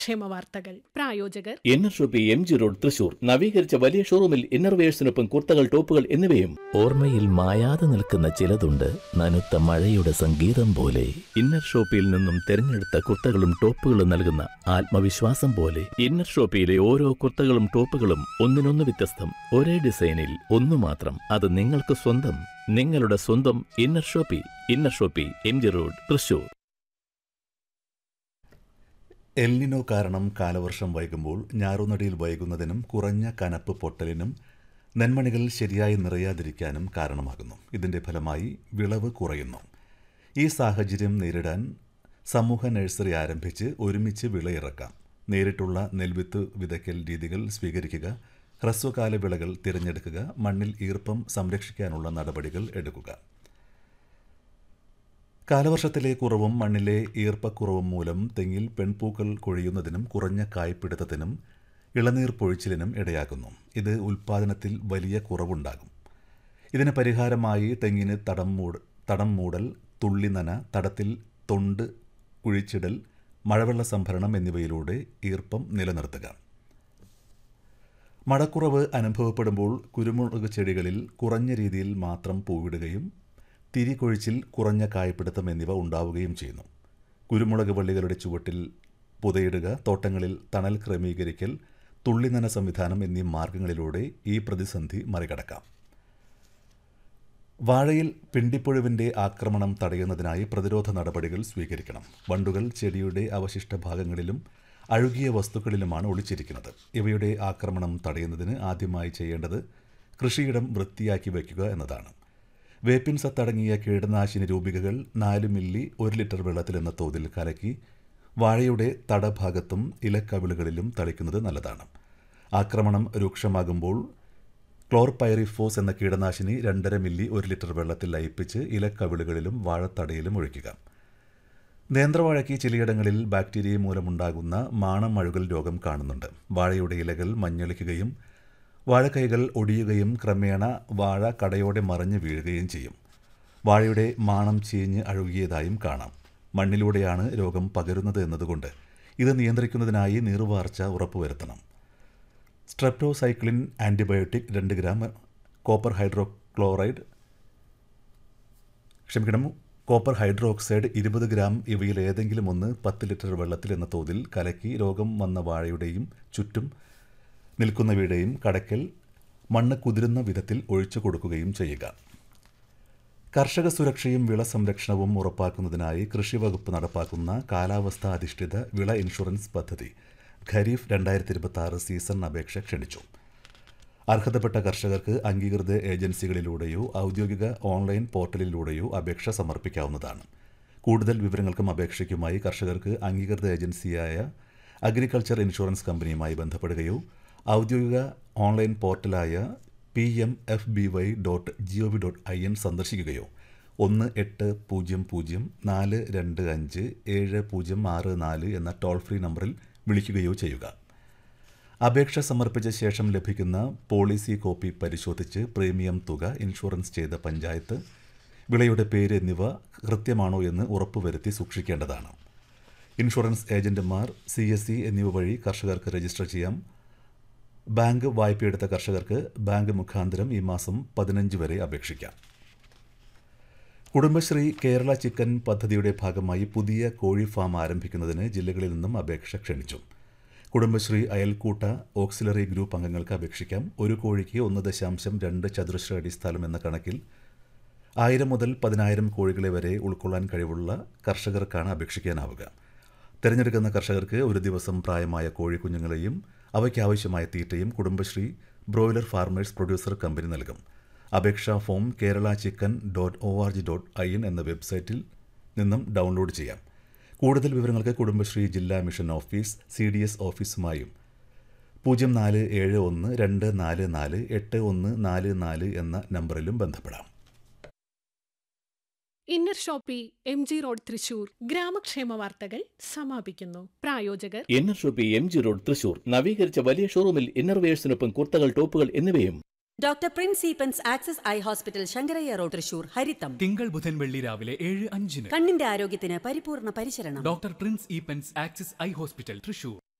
ക്ഷേമവാർത്തകൾ പ്രായോജകർ inner shoppe M G road Thrissur നവീകരിച്ച വലിയ ഷോറൂമിൽ ഇന്നർവേഴ്സിനൊപ്പം കുർത്തകൾ ടോപ്പുകൾ എന്നിവയും ഓർമ്മയിൽ മായാതെ നിൽക്കുന്ന ചിലതുണ്ട് നനുത്ത മഴയുടെ സംഗീതം പോലെ ഇന്നർ ഷോപ്പിയിൽ നിന്നും തിരഞ്ഞെടുത്ത കുർത്തകളും ടോപ്പുകളും നൽകുന്ന ആത്മവിശ്വാസം പോലെ ഇന്നർ ഷോപ്പിയിലെ ഓരോ കുർത്തകളും ടോപ്പുകളും ഒന്നിനൊന്ന് വ്യത്യസ്തം ഒരേ ഡിസൈനിൽ ഒന്നു മാത്രം അത് നിങ്ങൾക്ക് സ്വന്തം നിങ്ങളുടെ സ്വന്തം inner shoppe inner shoppe M G road Thrissur El Nino കാരണം കാലവർഷം വൈകുമ്പോൾ ഞാറുനടിയിൽ വൈകുന്നതിനും കുറഞ്ഞ കനപ്പ് പൊട്ടലിനും നെന്മണികൾ ശരിയായി നിറയാതിരിക്കാനും കാരണമാകുന്നു ഇതിൻ്റെ ഫലമായി വിളവ് കുറയുന്നു ഈ സാഹചര്യം നേരിടാൻ സമൂഹ നഴ്സറി ആരംഭിച്ച് ഒരുമിച്ച് വിളയിറക്കാം നേരിട്ടുള്ള നെൽവിത്ത് വിതയ്ക്കൽ രീതികൾ സ്വീകരിക്കുക ഹ്രസ്വകാല വിളകൾ തിരഞ്ഞെടുക്കുക മണ്ണിൽ ഈർപ്പം സംരക്ഷിക്കാനുള്ള നടപടികൾ എടുക്കുക കാലവർഷത്തിലെ കുറവും മണ്ണിലെ ഈർപ്പക്കുറവും മൂലം തെങ്ങിൽ പെൺപൂക്കൾ കൊഴിയുന്നതിനും കുറഞ്ഞ കായ്പിടുത്തത്തിനും ഇളനീർ പൊഴിച്ചിലിനും ഇടയാക്കുന്നു ഇത് ഉൽപ്പാദനത്തിൽ വലിയ കുറവുണ്ടാകും ഇതിന് പരിഹാരമായി തെങ്ങിന് തടം മൂട് തടം മൂടൽ തുള്ളിനന തടത്തിൽ തൊണ്ട് കുഴിച്ചിടൽ മഴവെള്ള സംഭരണം എന്നിവയിലൂടെ ഈർപ്പം നിലനിർത്തുക മഴക്കുറവ് അനുഭവപ്പെടുമ്പോൾ കുരുമുളക് ചെടികളിൽ കുറഞ്ഞ രീതിയിൽ മാത്രം പൂവിടുകയും തിരികൊഴിച്ചിൽ കുറഞ്ഞ കായ്പിടുത്തം എന്നിവ ഉണ്ടാവുകയും ചെയ്യുന്നു കുരുമുളക് വള്ളികളുടെ ചുവട്ടിൽ പുതയിടുക തോട്ടങ്ങളിൽ തണൽ ക്രമീകരിക്കൽ തുള്ളിനന സംവിധാനം എന്നീ മാർഗങ്ങളിലൂടെ ഈ പ്രതിസന്ധി മറികടക്കാം വാഴയിൽ പിണ്ടിപ്പുഴുവിൻ്റെ ആക്രമണം തടയുന്നതിനായി പ്രതിരോധ നടപടികൾ സ്വീകരിക്കണം വണ്ടുകൾ ചെടിയുടെ അവശിഷ്ട ഭാഗങ്ങളിലും അഴുകിയ വസ്തുക്കളിലുമാണ് ഒളിച്ചിരിക്കുന്നത് ഇവയുടെ ആക്രമണം തടയുന്നതിന് ആദ്യമായി ചെയ്യേണ്ടത് കൃഷിയിടം വൃത്തിയാക്കി വയ്ക്കുക എന്നതാണ് വേപ്പിൻ സത്തടങ്ങിയ കീടനാശിനി രൂപികകൾ നാല് മില്ലി ഒരു ലിറ്റർ വെള്ളത്തിൽ എന്ന തോതിൽ കലക്കി വാഴയുടെ തടഭാഗത്തും ഇലക്കവിളുകളിലും തളിക്കുന്നത് നല്ലതാണ് ആക്രമണം രൂക്ഷമാകുമ്പോൾ ക്ലോർപൈറിഫോസ് എന്ന കീടനാശിനി രണ്ടര മില്ലി ഒരു ലിറ്റർ വെള്ളത്തിൽ ലയിപ്പിച്ച് ഇലക്കവിളുകളിലും വാഴത്തടയിലും ഒഴിക്കുക നേന്ത്രവാഴയ്ക്ക് ചിലയിടങ്ങളിൽ ബാക്ടീരിയ മൂലമുണ്ടാകുന്ന മാണം അഴുകൽ രോഗം കാണുന്നുണ്ട് വാഴയുടെ ഇലകൾ മഞ്ഞളിക്കുകയും വാഴക്കൈകൾ ഒടിയുകയും ക്രമേണ വാഴ കടയോടെ മറിഞ്ഞു വീഴുകയും ചെയ്യും വാഴയുടെ മാണം ചീഞ്ഞ് അഴുകിയതായും കാണാം മണ്ണിലൂടെയാണ് രോഗം പകരുന്നത് എന്നതുകൊണ്ട് ഇത് നിയന്ത്രിക്കുന്നതിനായി നീർവാർച്ച ഉറപ്പുവരുത്തണം സ്ട്രെപ്റ്റോസൈക്ലിൻ ആൻറ്റിബയോട്ടിക് രണ്ട് ഗ്രാം കോപ്പർ ഹൈഡ്രോക്ലോറൈഡ് ക്ഷമിക്കണം കോപ്പർ ഹൈഡ്രോക്സൈഡ് ഇരുപത് ഗ്രാം ഇവയിൽ ഏതെങ്കിലും ഒന്ന് പത്ത് ലിറ്റർ വെള്ളത്തിൽ എന്ന തോതിൽ കലക്കി രോഗം വന്ന വാഴയുടെയും ചുറ്റും നിൽക്കുന്നവയുടെയും കടക്കൽ മണ്ണ് കുതിരുന്ന വിധത്തിൽ ഒഴിച്ചു കൊടുക്കുകയും ചെയ്യുക കർഷക സുരക്ഷയും വിള സംരക്ഷണവും ഉറപ്പാക്കുന്നതിനായി കൃഷിവകുപ്പ് നടപ്പാക്കുന്ന കാലാവസ്ഥാ അധിഷ്ഠിത വിള ഇൻഷുറൻസ് പദ്ധതി ഖരീഫ് രണ്ടായിരത്തി ഇരുപത്തി ആറ് സീസൺ അപേക്ഷ ക്ഷണിച്ചു അർഹതപ്പെട്ട കർഷകർക്ക് അംഗീകൃത ഏജൻസികളിലൂടെയോ ഔദ്യോഗിക ഓൺലൈൻ പോർട്ടലിലൂടെയോ അപേക്ഷ സമർപ്പിക്കാവുന്നതാണ് കൂടുതൽ വിവരങ്ങൾക്കും അപേക്ഷയ്ക്കുമായി കർഷകർക്ക് അംഗീകൃത ഏജൻസിയായ അഗ്രികൾച്ചർ ഇൻഷുറൻസ് കമ്പനിയുമായി ബന്ധപ്പെടുകയോ ഔദ്യോഗിക ഓൺലൈൻ പോർട്ടലായ P M F B Y dot G O V dot I N സന്ദർശിക്കുകയോ ഒന്ന് എട്ട് പൂജ്യം പൂജ്യം നാല് രണ്ട് അഞ്ച് ഏഴ് പൂജ്യം ആറ് നാല് എന്ന ടോൾ ഫ്രീ നമ്പറിൽ വിളിക്കുകയോ ചെയ്യുക അപേക്ഷ സമർപ്പിച്ച ശേഷം ലഭിക്കുന്ന പോളിസി കോപ്പി പരിശോധിച്ച് പ്രീമിയം തുക ഇൻഷുറൻസ് ചെയ്ത പഞ്ചായത്ത് വിളയുടെ പേര് എന്നിവ കൃത്യമാണോ എന്ന് ഉറപ്പുവരുത്തി സൂക്ഷിക്കേണ്ടതാണ് ഇൻഷുറൻസ് ഏജന്റുമാർ സി എസ് സി എന്നിവ വഴി കർഷകർക്ക് രജിസ്റ്റർ ചെയ്യാം ബാങ്ക് വായ്പയെടുത്ത കർഷകർക്ക് ബാങ്ക് മുഖാന്തരം ഈ മാസം പതിനഞ്ച് വരെ അപേക്ഷിക്കാം കുടുംബശ്രീ കേരള ചിക്കൻ പദ്ധതിയുടെ ഭാഗമായി പുതിയ കോഴി ഫാം ആരംഭിക്കുന്നതിന് ജില്ലകളിൽ നിന്നും അപേക്ഷ ക്ഷണിച്ചു കുടുംബശ്രീ അയൽക്കൂട്ട ഓക്സിലറി ഗ്രൂപ്പ് അംഗങ്ങൾക്ക് അപേക്ഷിക്കാം ഒരു കോഴിക്ക് ഒന്ന് ദശാംശം രണ്ട് ചതുരശ്ര അടി സ്ഥലം എന്ന കണക്കിൽ ആയിരം മുതൽ പതിനായിരം കോഴികളെ വരെ ഉൾക്കൊള്ളാൻ കഴിവുള്ള കർഷകർക്കാണ് അപേക്ഷിക്കാനാവുക തിരഞ്ഞെടുക്കുന്ന കർഷകർക്ക് ഒരു ദിവസം പ്രായമായ കോഴിക്കുഞ്ഞുങ്ങളെയും അവയ്ക്ക് ആവശ്യമായ തീറ്റയും Kudumbashree broiler farmers producer company നൽകും അപേക്ഷാ form Kerala chicken dot O R G dot I N എന്ന വെബ്സൈറ്റിൽ നിന്നും ഡൗൺലോഡ് ചെയ്യാം കൂടുതൽ വിവരങ്ങൾക്ക് കുടുംബശ്രീ ജില്ലാ mission office C D S ഓഫീസുമായും പൂജ്യം നാല് ഏഴ് ഒന്ന് രണ്ട് നാല് നാല് എട്ട് ഒന്ന് നാല് നാല് എന്ന നമ്പറിലും ബന്ധപ്പെടാം inner shoppe M G road Thrissur ഗ്രാമക്ഷേമ വാർത്തകൾ സമാപിക്കുന്നു പ്രായോജകർ inner shoppe M G road Thrissur നവീകരിച്ച വലിയ ഷോറൂമിൽ ഇന്നർവേഴ്സിനൊപ്പം കുർത്തകൾ ടോപ്പുകൾ എന്നിവയും doctor Prince Eappen's access eye hospital Sankaraiah road Thrissur ഹരിത്തം തിങ്കൾ ബുധൻ വെള്ളി രാവിലെ ഏഴ് അഞ്ചിന് കണ്ണിന്റെ ആരോഗ്യത്തിന് പരിപൂർണ പരിചരണം doctor Prince Eappen's axis eye hospital Thrissur